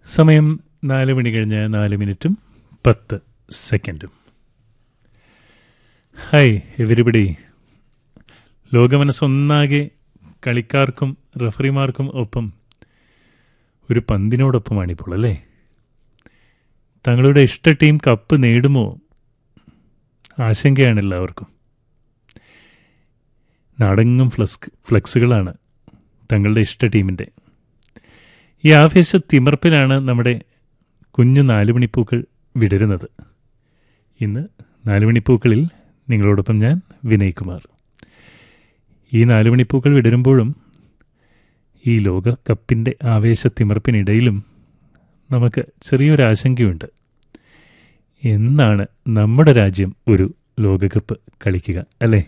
സമയം നാല് മണി കഴിഞ്ഞ് നാല് മിനിറ്റും പത്ത് സെക്കൻഡും ഹായ് എവരിബഡി ലോകമനസ്സൊന്നാകെ കളിക്കാർക്കും റഫറിമാർക്കും ഒപ്പം ഒരു പന്തിനോടൊപ്പമാണിപ്പോൾ അല്ലേ തങ്ങളുടെ ഇഷ്ട ടീം കപ്പ് നേടുമോ ആശങ്കയാണ് എല്ലാവർക്കും നാടെങ്ങും ഫ്ലക്സ് ഫ്ലക്സുകളാണ് തങ്ങളുടെ ഇഷ്ട ടീമിൻ്റെ ഈ ആവേശ തിമർപ്പിലാണ് നമ്മുടെ കുഞ്ഞു നാലുമണിപ്പൂക്കൾ വിടരുന്നത് ഇന്ന് നാലുമണിപ്പൂക്കളിൽ നിങ്ങളോടൊപ്പം ഞാൻ വിനയ് കുമാർ ഈ നാലുമണിപ്പൂക്കൾ വിടരുമ്പോഴും ഈ ലോകകപ്പിൻ്റെ ആവേശ തിമർപ്പിനിടയിലും നമുക്ക് ചെറിയൊരു ആശങ്കയുണ്ട് എന്നാണ് നമ്മുടെ രാജ്യം ഒരു ലോകകപ്പ് കളിക്കുക അല്ലേ